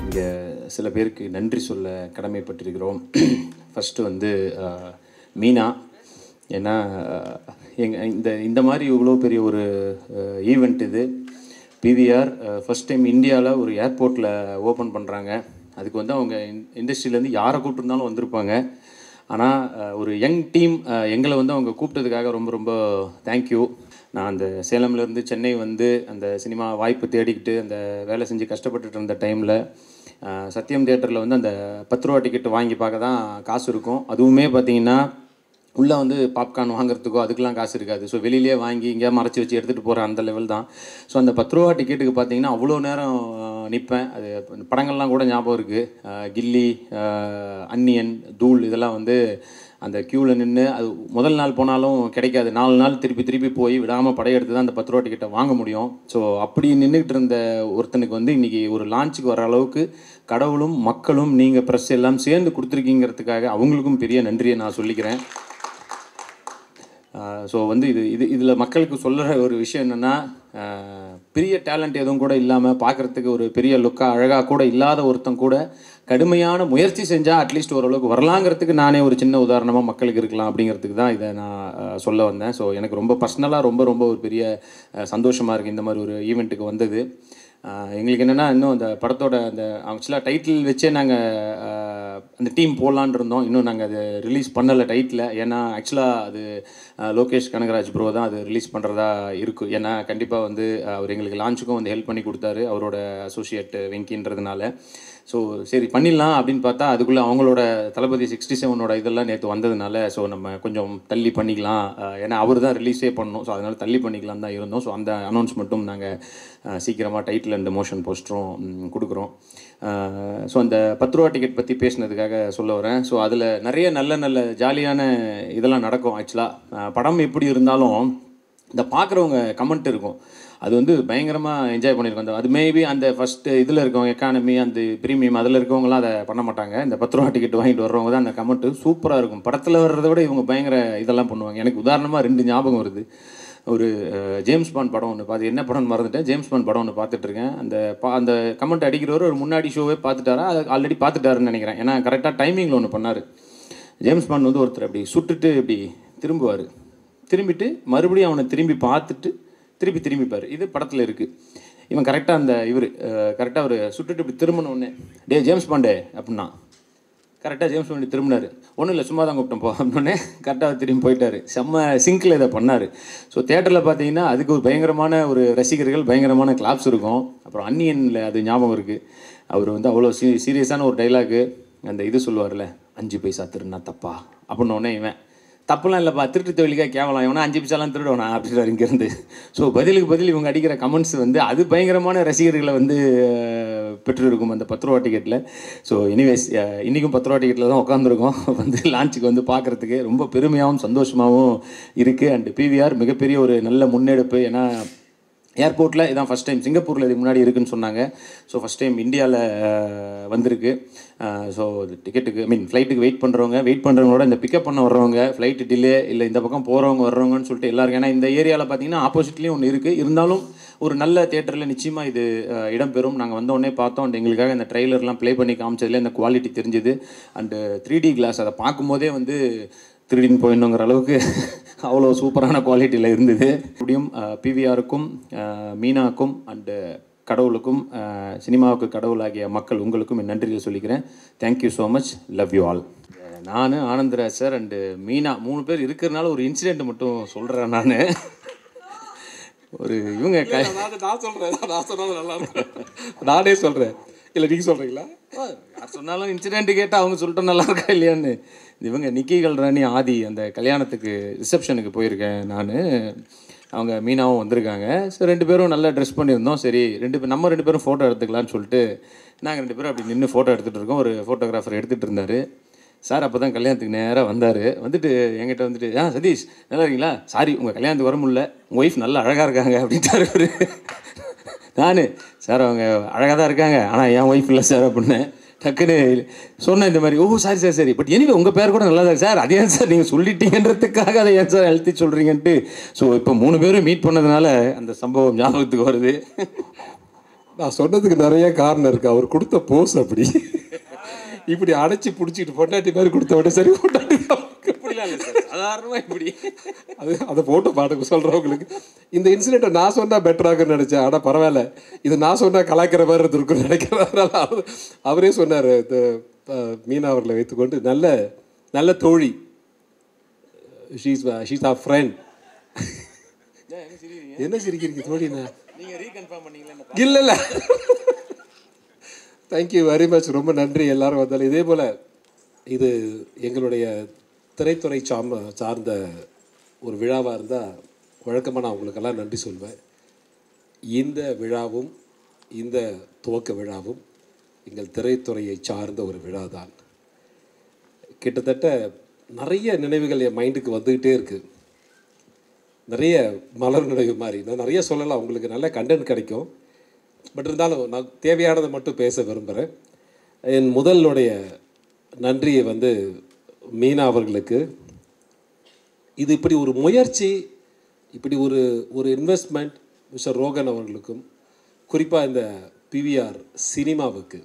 இங்கே சில பேருக்கு நன்றி சொல்ல கடமைப்பட்டிருக்கிறோம் ஃபஸ்ட்டு வந்து அஹ், மீனா ஏன்னா எங்கள் இந்த இந்த மாதிரி இவ்வளோ பெரிய ஒரு ஈவெண்ட் இது பிவிஆர் ஃபஸ்ட் டைம் இந்தியாவில் ஒரு ஏர்போர்ட்டில் ஓப்பன் பண்ணுறாங்க அதுக்கு வந்து அவங்க இண்டஸ்ட்ரியிலேருந்து யாரை கூப்பிட்டுருந்தாலும் வந்திருப்பாங்க ஆனால் ஒரு யங் டீம் எங்களை வந்து அவங்க கூப்பிட்டதுக்காக ரொம்ப ரொம்ப தேங்க்யூ நான் அந்த சேலம்லேருந்து சென்னை வந்து அந்த சினிமா வாய்ப்பு தேடிக்கிட்டு அந்த வேலை செஞ்சு கஷ்டப்பட்டுட்டு இருந்த டைமில் சத்யம் தியேட்டரில் வந்து அந்த பத்து ரூபா டிக்கெட் வாங்கி பார்க்க தான் காசு இருக்கும் அதுவுமே பார்த்தீங்கன்னா உள்ளே வந்து பாப்கார்ன் வாங்குறதுக்கோ அதுக்கெலாம் காசு இருக்காது ஸோ வெளியிலே வாங்கி இங்கே மறைச்சி வச்சு எடுத்துகிட்டு போகிற அந்த லெவல் தான் ஸோ அந்த பத்து ரூபா டிக்கெட்டுக்கு பார்த்தீங்கன்னா அவ்வளோ நேரம் நிற்பேன் அது படங்கள்லாம் கூட ஞாபகம் இருக்குது கில்லி அஹ், அன்னியன் தூள் இதெல்லாம் வந்து அந்த க்யூவில் நின்று அது முதல் நாள் போனாலும் கிடைக்காது நாலு நாள் திருப்பி திருப்பி போய் விடாமல் படையெடுத்து தான் அந்த பத்து ரூபா டிக்கெட்டை வாங்க முடியும் ஸோ அப்படி நின்றுக்கிட்டு இருந்த ஒருத்தனுக்கு வந்து இன்றைக்கி ஒரு லான்ச்சுக்கு வர அளவுக்கு கடவுளும் மக்களும் நீங்கள் ப்ரெஸ் எல்லாம் சேர்ந்து கொடுத்துருக்கீங்கிறதுக்காக அவங்களுக்கும் பெரிய நன்றியை நான் சொல்லிக்கிறேன் ஸோ வந்து இது இது இதில் மக்களுக்கு சொல்கிற ஒரு விஷயம் என்னென்னா பெரிய டேலண்ட் எதுவும் கூட இல்லாமல் பார்க்குறதுக்கு ஒரு பெரிய லுக்காக அழகாக கூட இல்லாத ஒருத்தன் கூட கடுமையான முயற்சி செஞ்சால் அட்லீஸ்ட் ஓரளவுக்கு வரலாங்கிறதுக்கு நானே ஒரு சின்ன உதாரணமாக மக்களுக்கு இருக்கலாம் அப்படிங்கிறதுக்கு தான் இதை நான் அஹ், சொல்ல வந்தேன் ஸோ எனக்கு ரொம்ப பர்சனலாக ரொம்ப ரொம்ப ஒரு பெரிய சந்தோஷமாக இருக்குது இந்த மாதிரி ஒரு ஈவெண்ட்டுக்கு வந்தது ஆஹ் எங்களுக்கு என்னென்னா இன்னும் அந்த படத்தோட அந்த ஆக்சுவலாக டைட்டில் வச்சே நாங்கள் அந்த டீம் போடலான் இருந்தோம் இன்னும் நாங்கள் அது ரிலீஸ் பண்ணலை டைட்டில் ஏன்னா ஆக்சுவலாக அது ஆஹ் லோகேஷ் கனகராஜ் ப்ரோ தான் அது ரிலீஸ் பண்ணுறதா இருக்கும் ஏன்னா கண்டிப்பாக வந்து ஆஹ் அவர் எங்களுக்கு லான்ச்சுக்கும் வந்து ஹெல்ப் பண்ணி கொடுத்தாரு அவரோட அசோசியேட் வெங்கின்றதுனால ஸோ சரி பண்ணிடலாம் அப்படின்னு பார்த்தா அதுக்குள்ளே அவங்களோட தளபதி சிக்ஸ்டி செவனோட இதெல்லாம் நேற்று வந்ததுனால ஸோ நம்ம கொஞ்சம் தள்ளி பண்ணிக்கலாம் ஆஹ் ஏன்னா அவர் தான் ரிலீஸே பண்ணணும் ஸோ அதனால் தள்ளி பண்ணிக்கலாம் தான் இருந்தோம் ஸோ அந்த அனௌன்ஸ்மெண்ட்டும் நாங்கள் சீக்கிரமாக டைட்டில் அண்ட் மோஷன் போஸ்டரும் ம், கொடுக்குறோம் ஸோ அந்த பத்து ரூபா டிக்கெட் பற்றி பேசினதுக்காக சொல்ல வரேன் ஸோ அதில் நிறைய நல்ல நல்ல ஜாலியான இதெல்லாம் நடக்கும் ஆக்சுவலாக படம் எப்படி இருந்தாலும் இந்த பார்க்குறவங்க கமெண்ட் இருக்கும் அது வந்து பயங்கரமாக என்ஜாய் பண்ணியிருக்கோம் அந்த அது மேபி அந்த ஃபஸ்ட்டு இதில் இருக்கவங்க எக்கானமி அந்த ப்ரீமியம் அதில் இருக்கவங்களாம் அதை பண்ண மாட்டாங்க இந்த பத்து ரூபா டிக்கெட் வாங்கிட்டு வர்றவங்க தான் அந்த கமெண்ட்டு சூப்பராக இருக்கும் படத்தில் வர்றதை விட இவங்க பயங்கர இதெல்லாம் பண்ணுவாங்க எனக்கு உதாரணமாக ரெண்டு ஞாபகம் வருது ஒரு அஹ், ஜேம்ஸ் பாண்ட் படம் ஒன்று பார்த்து என்ன படம்னு மறந்துட்டேன் ஜேம்ஸ் பாண்ட் படம் ஒன்று பார்த்துட்டு இருக்கேன் அந்த பா அந்த கமெண்ட் அடிக்கிறவர் ஒரு முன்னாடி ஷோவே பார்த்துட்டாரா அது ஆல்ரெடி பார்த்துட்டாருன்னு நினைக்கிறேன் ஏன்னா கரெக்டாக டைமிங்கில் ஒன்று பண்ணார் ஜேம்ஸ் பாண்ட் வந்து ஒருத்தர் அப்படி சுட்டுட்டு இப்படி திரும்புவார் திரும்பிட்டு மறுபடியும் அவனை திரும்பி பார்த்துட்டு திருப்பி திரும்பிப்பார் இது படத்தில் இருக்குது இவன் கரெக்டாக அந்த இவர் கரெக்டாக அவர் சுட்டுட்டு இப்படி திரும்பின உடனே டே ஜேம்ஸ் பாண்டே அப்படின்னா கரெக்டாக ஜேம்ஸ் பாண்டி திரும்பினார் ஒன்றும் இல்லை சும்மா தான் கூப்பிட்டோம் போ அப்படின்னே கரெக்டாக திரும்பி போயிட்டார் செம்ம சிங்கில் இதை பண்ணார் ஸோ தேட்டரில் பார்த்தீங்கன்னா அதுக்கு ஒரு பயங்கரமான ஒரு ரசிகர்கள் பயங்கரமான கிளாப்ஸ் இருக்கும் அப்புறம் அன்னியனில் அது ஞாபகம் இருக்குது அவர் வந்து அவ்வளோ சீ சீரியஸான ஒரு டைலாகு அந்த இது சொல்லுவார்ல அஞ்சு பைசா திருடினா தப்பா அப்படின்னு உடனே இவன் தப்புலாம் இல்லைப்பா திருட்டு தொழிலுக்காக கேவலம் இவனா அஞ்சு பைசாலாம் திருடுவானா அப்படின்றார் இங்கேருந்து ஸோ பதிலுக்கு பதில் இவங்க அடிக்கிற கமெண்ட்ஸ் வந்து அது பயங்கரமான ரசிகர்களை வந்து அஹ், பெற்றிருக்கும் அந்த பத்து ரூபா டிக்கெட்டில் ஸோ எனிவேஸ் இன்றைக்கும் பத்து ரூபா டிக்கெட்டில் தான் உட்காந்துருக்கோம் வந்து லான்ச்சுக்கு வந்து பார்க்குறதுக்கு ரொம்ப பெருமையாகவும் சந்தோஷமாகவும் இருக்குது அண்ட் பிவிஆர் மிகப்பெரிய ஒரு நல்ல முன்னெடுப்பு ஏன்னா ஏர்போர்ட்டில் இதான் ஃபஸ்ட் டைம் சிங்கப்பூரில் இதுக்கு முன்னாடி இருக்குன்னு சொன்னாங்க ஸோ ஃபஸ்ட் டைம் இந்தியாவில் வந்திருக்கு ஸோ டிக்கெட்டுக்கு ஐ மீன் ஃப்ளைட்டுக்கு வெயிட் பண்ணுறவங்க வெயிட் பண்ணுறவங்களோட இந்த பிக்கப் பண்ண வர்றவங்க ஃப்ளைட்டு டிலே இல்லை இந்த பக்கம் போகிறவங்க வர்றவங்கன்னு சொல்லிட்டு எல்லாருக்கும் ஏன்னா இந்த ஏரியாவில் பார்த்தீங்கன்னா ஆப்போசிட்லேயும் ஒன்று இருக்குது இருந்தாலும் ஒரு நல்ல தேட்டரில் நிச்சயமாக இது அஹ், இடம்பெறும் நாங்கள் வந்த உடனே பார்த்தோம் அண்ட் எங்களுக்காக இந்த ட்ரெய்லர்லாம் ப்ளே பண்ணி காமிச்சதுல இந்த குவாலிட்டி தெரிஞ்சுது அண்டு த்ரீ டி கிளாஸ் அதை பார்க்கும்போதே வந்து திருடின்னு போயிடணுங்கிற அளவுக்கு அவ்வளோ சூப்பரான குவாலிட்டியில் இருந்தது அப்படியும் பிவிஆருக்கும் மீனாக்கும் அண்டு கடவுளுக்கும் அஹ், சினிமாவுக்கு கடவுளாகிய மக்கள் உங்களுக்கும் என் நன்றியை சொல்லிக்கிறேன் thank you so much love you all நான் ஆனந்தராஜ் சார் அண்டு மீனா மூணு பேர் இருக்கிறனால ஒரு இன்சிடெண்ட் மட்டும் சொல்கிறேன் நான் ஒரு இவங்க க நான் நான் சொல்கிறேன் நான் சொன்னாலும் நல்லா இருக்கும் நானே சொல்கிறேன் இல்லை நீங்கள் சொல்கிறீங்களா யார் சொன்னாலும் இன்சிடென்ட் கேட்டால் அவங்க சொல்லிட்டு நல்லா இருக்கா இல்லையான்னு இவங்க நிக்கிகள் ராணி ஆதி அந்த கல்யாணத்துக்கு ரிசப்ஷனுக்கு போயிருக்கேன் நான் அவங்க மீனாவும் வந்திருக்காங்க ஸோ ரெண்டு பேரும் நல்லா ட்ரெஸ் பண்ணியிருந்தோம் சரி ரெண்டு பேர் நம்ம ரெண்டு பேரும் ஃபோட்டோ எடுத்துக்கலாம்னு சொல்லிட்டு நாங்கள் ரெண்டு பேரும் அப்படி நின்று ஃபோட்டோ எடுத்துகிட்டு இருக்கோம் ஒரு ஃபோட்டோகிராஃபர் எடுத்துகிட்டு இருந்தார் சார் அப்போ தான் கல்யாணத்துக்கு நேராக வந்தார் வந்துட்டு என்கிட்ட வந்துட்டு ஆ சதீஷ் நல்லா இருக்கீங்களா சாரி உங்கள் கல்யாணத்துக்கு வர முடியல உங்கள் ஒய்ஃப் நல்லா அழகாக இருக்காங்க அப்படின்ட்டாரு அவரு நான் சார் அவங்க அழகாக தான் இருக்காங்க ஆனால் என் ஒய்ஃப் இல்லை சார் அப்படின்னேன் டக்குன்னு சொன்னேன் இந்த மாதிரி ஓ சாரி சார் சரி பட் எனிவே உங்கள் பேர் கூட நல்லா தான் சார் அதே ஏன் சார் நீங்கள் சொல்லிட்டீங்கன்றதுக்காக அதை ஏன் சார் அழுத்தி சொல்கிறீங்கன்ட்டு ஸோ இப்போ மூணு பேரும் மீட் பண்ணதுனால அந்த சம்பவம் ஞாபகத்துக்கு வருது நான் சொன்னதுக்கு நிறைய காரணம் இருக்கு அவர் கொடுத்த போஸ் அப்படி இப்படி அடைச்சி பிடிச்சிட்டு பொண்டாட்டி மாதிரி கொடுத்த உடனே சரி பொண்டாட்டி தான். இப்படிலாம் இல்லை சார் சாதாரணமாக இப்படி அது அந்த போட்டோ பாட்டுக்கு சொல்கிறவங்களுக்கு இந்த இன்சிடெண்ட்டை நான் சொன்னால் பெட்டராகுன்னு நினச்சேன் ஆனால் பரவாயில்ல இது நான் சொன்னால் கலாய்க்கிற மாதிரி இருந்திருக்குன்னு நினைக்கிறேன் அதனால அவர் அவரே சொன்னார் இந்த அஹ், மீனா அவர்களை வைத்துக்கொண்டு நல்ல நல்ல தோழி ஷீஸ் ஷீஸ் ஆ ஃப்ரெண்ட் என்ன சிரிக்கிறீங்க தோழிண்ணா நீங்கள் ரீகன்ஃபார்ம் பண்ணீங்களே இல்ல இல்ல தேங்க்யூ வெரி மச் ரொம்ப நன்றி எல்லாரும் வந்தாலும் இதே போல் இது எங்களுடைய திரைத்துறை சார்ந்த சார்ந்த ஒரு விழாவாக இருந்தால் வழக்கமாக நான் உங்களுக்கெல்லாம் நன்றி சொல்வேன் இந்த விழாவும் இந்த துவக்க விழாவும் எங்கள் திரைத்துறையை சார்ந்த ஒரு விழா தான் கிட்டத்தட்ட நிறைய நினைவுகள் என் மைண்டுக்கு வந்துக்கிட்டே இருக்குது நிறைய மலர் நினைவு மாதிரி நான் நிறைய சொல்லலாம் உங்களுக்கு நல்ல கண்டென்ட் கிடைக்கும் பட் இருந்தாலும் நான் தேவையானதை மட்டும் பேச விரும்புகிறேன் என் முதலுடைய நன்றியை வந்து மீனா அவர்களுக்கு இது இப்படி ஒரு முயற்சி இப்படி ஒரு ஒரு இன்வெஸ்ட்மெண்ட் மிஸ்டர் ரோகன் அவர்களுக்கும் குறிப்பாக இந்த பிவிஆர் சினிமாவுக்கு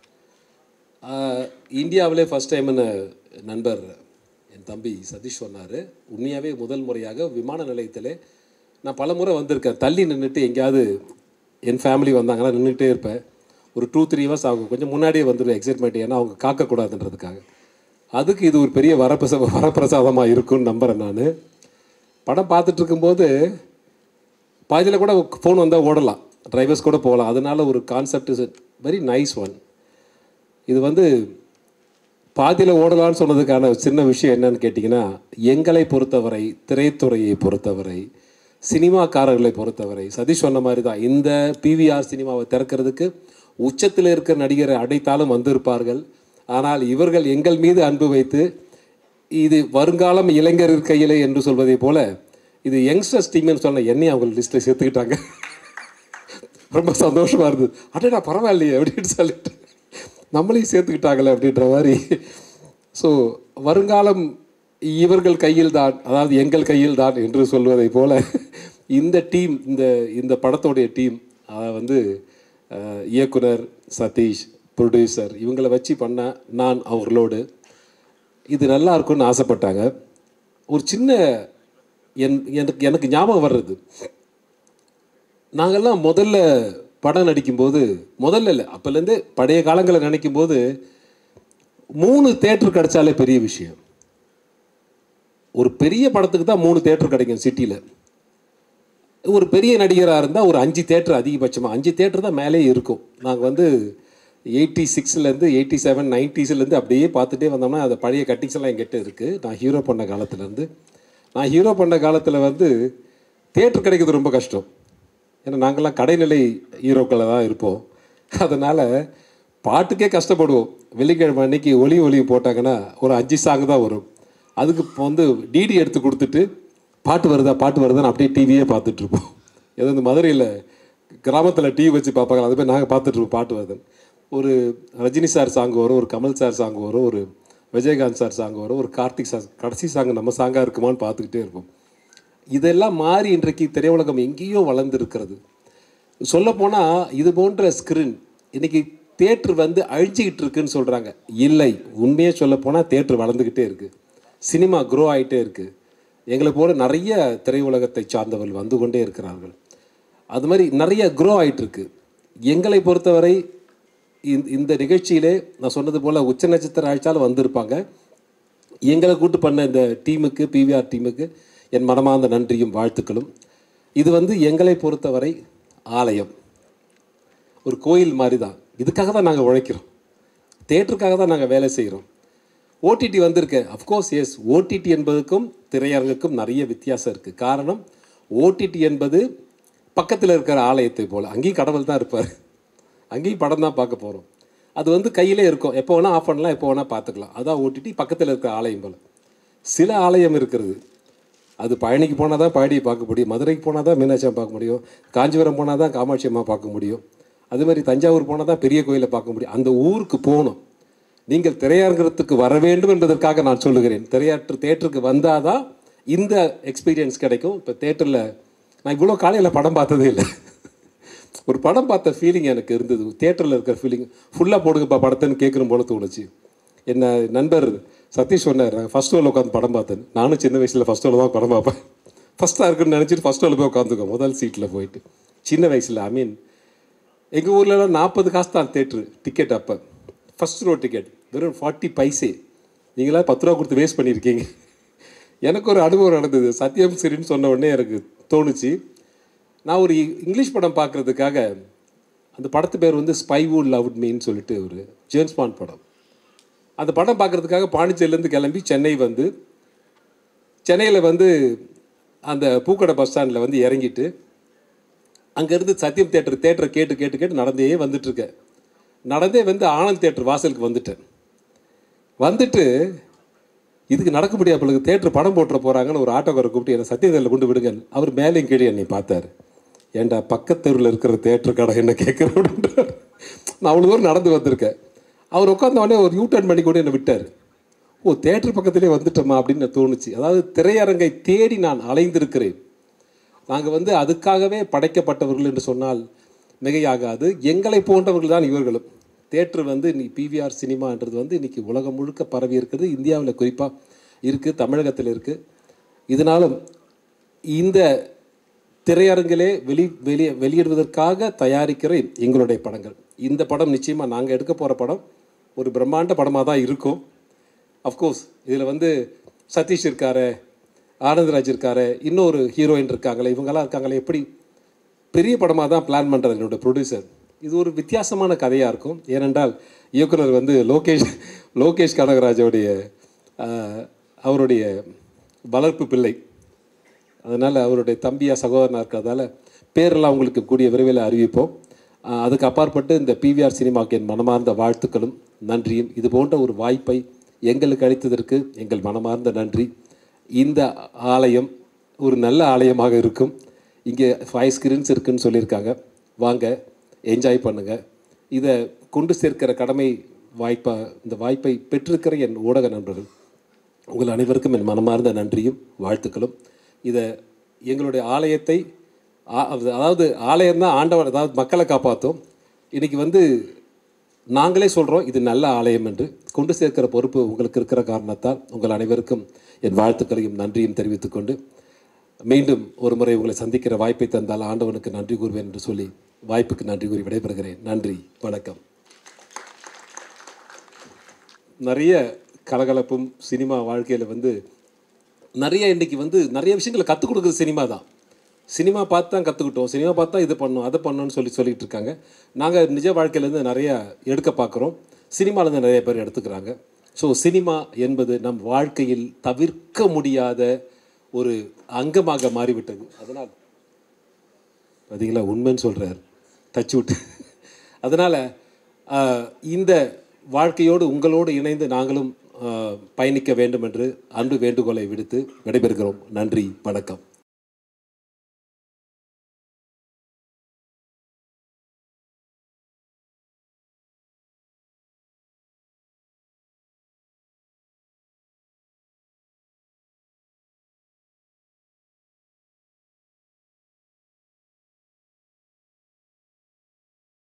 ஆஹ், இந்தியாவிலே ஃபஸ்ட் டைம்னு நண்பர் என் தம்பி சதீஷ் சொன்னார் உண்மையாகவே முதல் முறையாக விமான நிலையத்தில் நான் பல முறை வந்திருக்கேன் தள்ளி நின்றுட்டு எங்கேயாவது என் ஃபேமிலி வந்தாங்கன்னா நின்றுட்டே இருப்பேன் ஒரு டூ த்ரீ ஹவர்ஸ் ஆகும் கொஞ்சம் முன்னாடியே வந்துடுவேன் எக்ஸைட்மெண்ட் ஏன்னா அவங்க காக்கக்கூடாதுன்றதுக்காக அதுக்கு இது ஒரு பெரிய வரப்பிரச வரப்பிரசாதமாக இருக்கும்னு நம்புகிறேன் நான் படம் பார்த்துட்டு இருக்கும்போது பாதியில் கூட ஃபோன் வந்தால் ஓடலாம் டிரைவர்ஸ் கூட போகலாம் அதனால ஒரு concept is very nice one இது வந்து பாதியில் ஓடலான்னு சொன்னதுக்கான சின்ன விஷயம் என்னன்னு கேட்டிங்கன்னா எங்களை பொறுத்தவரை திரைத்துறையை பொறுத்தவரை சினிமாக்காரர்களை பொறுத்தவரை சதீஷ் சொன்ன மாதிரி தான் இந்த பிவிஆர் சினிமாவை திறக்கிறதுக்கு உச்சத்தில் இருக்கிற நடிகரை அடைத்தாலும் வந்திருப்பார்கள் ஆனால் இவர்கள் எங்கள் மீது அன்பு வைத்து இது வருங்காலம் இளைஞர் கையிலே என்று சொல்வதை போல இது யங்ஸ்டர்ஸ் டீம்னு சொன்ன என்னையும் அவங்க லிஸ்ட்டில் சேர்த்துக்கிட்டாங்க ரொம்ப சந்தோஷமாக இருந்தது அடடா பரவாயில்லையே அப்படின்னு சொல்லிட்டு நம்மளையும் சேர்த்துக்கிட்டாங்களே அப்படின்ற மாதிரி ஸோ வருங்காலம் இவர்கள் கையில் தான் அதாவது எங்கள் கையில் தான் என்று சொல்வதை போல இந்த டீம் இந்த இந்த படத்தோடைய டீம் அதை வந்து அஹ், இயக்குனர் சதீஷ் ப்ரொடியூசர் இவங்களை வச்சு பண்ண நான் அவர்களோடு இது நல்லா இருக்கும்னு ஆசைப்பட்டாங்க ஒரு சின்ன என் எனக்கு எனக்கு ஞாபகம் வர்றது நாங்கெல்லாம் முதல்ல படம் நடிக்கும்போது முதல்ல இல்லை அப்போலேருந்து பழைய காலங்களை நினைக்கும்போது மூணு தேட்டர் கிடைச்சாலே பெரிய விஷயம் ஒரு பெரிய படத்துக்கு தான் மூணு தேட்டர் கிடைக்கும் சிட்டியில் ஒரு பெரிய நடிகராக இருந்தால் ஒரு அஞ்சு தேட்டர் அதிகபட்சமாக அஞ்சு தேட்டர் தான் மேலே இருக்கும் நாங்கள் வந்து எயிட்டி சிக்ஸ்லேருந்து எயிட்டி செவன் நைன்ட்டீஸ்லேருந்து அப்படியே பார்த்துட்டே வந்தோம்னா அந்த பழைய கட்டிங்ஸ் எல்லாம் எங்கிட்ட இருக்குது நான் ஹீரோ பண்ண காலத்துலேருந்து நான் ஹீரோ பண்ண காலத்தில் வந்து தேட்டர் கிடைக்கிறது ரொம்ப கஷ்டம் ஏன்னா நாங்கள்லாம் கடைநிலை ஹீரோக்களில் தான் இருப்போம் அதனால் பாட்டுக்கே கஷ்டப்படுவோம் வெள்ளிக்கிழமை அன்னைக்கு ஒலி ஒலி போட்டாங்கன்னா ஒரு அஞ்சு சாங் தான் வரும் அதுக்கு இப்போ வந்து டிடி எடுத்து கொடுத்துட்டு பாட்டு வருதா பாட்டு வருதான்னு அப்படியே டிவியே பார்த்துட்ருப்போம் ஏதோ இந்த மதுரையில் கிராமத்தில் டிவி வச்சு பார்ப்பாங்க அது போய் நாங்கள் பார்த்துட்ருப்போம் பாட்டு வருதுன்னு ஒரு ரஜினி சார் சாங் வரும் ஒரு கமல் சார் சாங் வரும் ஒரு விஜயகாந்த் சார் சாங் வரும் ஒரு கார்த்திக் சார் கடைசி சாங் நம்ம சாங்காக இருக்குமான்னு பார்த்துக்கிட்டே இருப்போம் இதெல்லாம் மாறி இன்றைக்கு திரையுலகம் எங்கேயோ வளர்ந்துருக்கிறது சொல்லப்போனால் இது போன்ற ஸ்க்ரீன் இன்னைக்கு தேட்டர் வந்து அழிஞ்சிக்கிட்டு இருக்குன்னு சொல்கிறாங்க இல்லை உண்மையே சொல்லப்போனால் தேட்டர் வளர்ந்துக்கிட்டே இருக்குது சினிமா க்ரோ ஆகிட்டே இருக்குது எங்களை போல நிறைய திரையுலகத்தை சார்ந்தவர்கள் வந்து கொண்டே இருக்கிறார்கள் அது மாதிரி நிறைய க்ரோ ஆயிட்டு இருக்கு எங்களை பொறுத்தவரை இந்த இந்த நிகழ்ச்சியிலே நான் சொன்னது போல் உச்ச நட்சத்திர ஆழ்ச்சாலும் வந்திருப்பாங்க எங்களை கூட்டு பண்ண இந்த டீமுக்கு பிவிஆர் டீமுக்கு என் மனமார்ந்த நன்றியும் வாழ்த்துக்களும் இது வந்து எங்களை பொறுத்தவரை ஆலயம் ஒரு கோயில் மாதிரி தான் இதுக்காக தான் நாங்கள் உழைக்கிறோம் தேட்டருக்காக தான் நாங்கள் வேலை செய்கிறோம் ஓடிடி வந்திருக்கு அஃப்கோர்ஸ் எஸ் ஓடிடி என்பதுக்கும் திரையரங்குக்கும் நிறைய வித்தியாசம் இருக்குது காரணம் ஓடிடி என்பது பக்கத்தில் இருக்கிற ஆலயத்தை போல் அங்கேயும் கடவுள் தான் இருப்பார் அங்கேயும் படம் தான் பார்க்க போகிறோம் அது வந்து கையிலே இருக்கும் எப்போ வேணால் ஆஃப் பண்ணலாம் எப்போ வேணால் பார்த்துக்கலாம் அதான் ஓடிடி பக்கத்தில் இருக்கிற ஆலயம் போல் சில ஆலயம் இருக்கிறது அது பழனிக்கு போனால் தான் பழனியை பார்க்க முடியும் மதுரைக்கு போனால் தான் மீனாட்சி அம்மா பார்க்க முடியும் காஞ்சிபுரம் போனால் தான் காமாட்சி அம்மா பார்க்க முடியும் அது மாதிரி தஞ்சாவூர் போனால் தான் பெரிய கோயிலை பார்க்க முடியும் அந்த ஊருக்கு போகணும் நீங்கள் திரையரங்கத்துக்கு வர வேண்டும் என்பதற்காக நான் சொல்லுகிறேன் திரையாற்று தேட்டருக்கு வந்தால் தான் இந்த எக்ஸ்பீரியன்ஸ் கிடைக்கும் இப்போ தேட்டரில் நான் இவ்வளோ காலையில் படம் பார்த்ததே இல்லை ஒரு படம் பார்த்த ஃபீலிங் எனக்கு இருந்தது தேட்டரில் இருக்கிற ஃபீலிங் ஃபுல்லாக போடுங்கப்பா படத்தைன்னு கேட்குற போல தோணுச்சு என்ன நண்பர் சதீஷ் சொன்னார் ஃபஸ்ட் ரோவில் உட்காந்து படம் பார்த்தேன் நானும் சின்ன வயசில் ஃபஸ்ட் ரோவில் தான் படம் பார்ப்பேன் ஃபஸ்ட்டாக இருக்குன்னு நினச்சிட்டு ஃபஸ்ட் ரோவில் போய் உட்காந்துக்கோ முதல் சீட்டில் போயிட்டு சின்ன வயசில் ஐ மீன் எங்கள் ஊர்லலாம் நாற்பது காசு தான் தேட்ரு டிக்கெட் அப்போ ஃபஸ்ட் ரோ டிக்கெட் வெறும் ஃபார்ட்டி பைசே நீங்களா பத்து ரூபா கொடுத்து வேஸ்ட் பண்ணியிருக்கீங்க எனக்கு ஒரு அனுபவம் நடந்தது சத்யம் சிரின்னு சொன்ன உடனே எனக்கு தோணுச்சு நான் ஒரு இங்கிலீஷ் படம் பார்க்குறதுக்காக அந்த படத்து பேர் வந்து ஸ்பை வுட் லவ்ட் மீன்னு சொல்லிட்டு ஒரு ஜேம்ஸ் பாண்ட் படம் அந்த படம் பார்க்குறதுக்காக பாண்டிச்சேரியிலேருந்து கிளம்பி சென்னை வந்து சென்னையில் வந்து அந்த பூக்கடை பஸ் ஸ்டாண்டில் வந்து இறங்கிட்டு அங்கேருந்து சத்யம் தேட்டர் தேட்டரை கேட்டு கேட்டு கேட்டு நடந்தே வந்துட்டுருக்கேன் நடந்தே வந்து ஆனந்த் தேட்டர் வாசலுக்கு வந்துட்டேன் வந்துட்டு இதுக்கு நடக்க முடியாது தேட்டர் படம் போட்டுற போகிறாங்கன்னு ஒரு ஆட்டோக்காரை கூப்பிட்டு என்னை சத்யதேரில் கொண்டு விடுங்க அவர் மேலேயும் கீழே என்னை பார்த்தாரு ஏன்டா பக்கத்தெருவில் இருக்கிற தேட்டர் கடை என்ன கேட்குறேன் நான் அவ்வளோ தூரம் நடந்து வந்திருக்கேன் அவர் உட்காந்த உடனே ஒரு யூ டர்ன் பண்ணி கூட என்னை விட்டார் ஓ தேட்டர் பக்கத்திலே வந்துட்டோமா அப்படின்னு தோணுச்சு அதாவது திரையரங்கை தேடி நான் அலைந்திருக்கிறேன் நாங்கள் வந்து அதுக்காகவே படைக்கப்பட்டவர்கள் என்று சொன்னால் மிகையாகாது எங்களை போன்றவர்கள் தான் இவர்களும் தேட்டர் வந்து நீ பிவிஆர் சினிமான்றது வந்து இன்னைக்கு உலகம் முழுக்க பரவி இருக்கிறது இந்தியாவில் குறிப்பாக இருக்குது தமிழகத்தில் இருக்குது இதனாலும் இந்த திரையரங்கிலே வெளி வெளி வெளியிடுவதற்காக தயாரிக்கிற எங்களுடைய படங்கள் இந்த படம் நிச்சயமாக நாங்கள் எடுக்க போகிற படம் ஒரு பிரம்மாண்ட படமாக தான் இருக்கும் அஃப்கோர்ஸ் இதில் வந்து சதீஷ் இருக்காரு ஆனந்தராஜ் இருக்காரு இன்னொரு ஹீரோயின் இருக்காங்களே இவங்கெல்லாம் இருக்காங்களே எப்படி பெரிய படமாக தான் பிளான் பண்ணுறது என்னோட ப்ரொடியூசர் இது ஒரு வித்தியாசமான கதையாக இருக்கும் ஏனென்றால் இயக்குனர் வந்து லோகேஷ் லோகேஷ் கனகராஜோடைய ஆஹ், அவருடைய வளர்ப்பு பிள்ளை அதனால் அவருடைய தம்பியா சகோதரனாக இருக்கிறதால பேரெல்லாம் உங்களுக்கு கூடிய விரைவில் அறிவிப்போம் ஆஹ், அதுக்கு அப்பாற்பட்டு இந்த பிவிஆர் சினிமாவுக்கு என் மனமார்ந்த வாழ்த்துக்களும் நன்றியும் இது போன்ற ஒரு வாய்ப்பை எங்களுக்கு அளித்ததற்கு எங்கள் மனமார்ந்த நன்றி இந்த ஆலயம் ஒரு நல்ல ஆலயமாக இருக்கும் இங்கே ஃபைவ் ஸ்க்ரீன்ஸ் இருக்குன்னு சொல்லியிருக்காங்க வாங்க என்ஜாய் பண்ணுங்கள் இதை கொண்டு சேர்க்கிற கடமை வாய்ப்பா இந்த வாய்ப்பை பெற்றிருக்கிற என் ஊடக நண்பர்கள் உங்கள் அனைவருக்கும் என் மனமார்ந்த நன்றியும் வாழ்த்துக்களும் இதை எங்களுடைய ஆலயத்தை ஆ- அதாவது ஆலயம் தான் ஆண்டவர் அதாவது மக்களை காப்பாற்றும் இன்னைக்கு வந்து நாங்களே சொல்கிறோம் இது நல்ல ஆலயம் என்று கொண்டு சேர்க்கிற பொறுப்பு உங்களுக்கு இருக்கிற காரணத்தால் உங்கள் அனைவருக்கும் என் வாழ்த்துக்களையும் நன்றியும் தெரிவித்துக்கொண்டு மீண்டும் ஒரு முறை உங்களை சந்திக்கிற வாய்ப்பை தந்தால் ஆண்டவனுக்கு நன்றி கூறுவேன் என்று சொல்லி வாய்ப்புக்கு நன்றி கூறி விடைபெறுகிறேன் நன்றி வணக்கம் நிறைய கலகலப்பும் சினிமா வாழ்க்கையில் வந்து நிறைய இன்னைக்கு வந்து நிறைய விஷயங்களை கற்றுக் கொடுக்குறது சினிமா தான் சினிமா பார்த்து தான் கற்றுக்கிட்டோம் சினிமா பார்த்தா இது பண்ணோம் அதை பண்ணோம்னு சொல்லி சொல்லிட்டு இருக்காங்க நாங்கள் நிஜ வாழ்க்கையிலேருந்து நிறைய எடுக்க பார்க்குறோம் சினிமாலேருந்து நிறைய பேர் எடுத்துக்கிறாங்க ஸோ சினிமா என்பது நம் வாழ்க்கையில் தவிர்க்க முடியாத ஒரு அங்கமாக மாறிவிட்டது அதனால் பார்த்தீங்களா உண்மைன்னு சொல்கிறார் தச்சு விட்டு அதனால் இந்த வாழ்க்கையோடு உங்களோடு இணைந்து நாங்களும் ஆஹ், பயணிக்க வேண்டும் என்று அன்பு வேண்டுகோளை விடுத்து விடைபெறுகிறோம் நன்றி வணக்கம்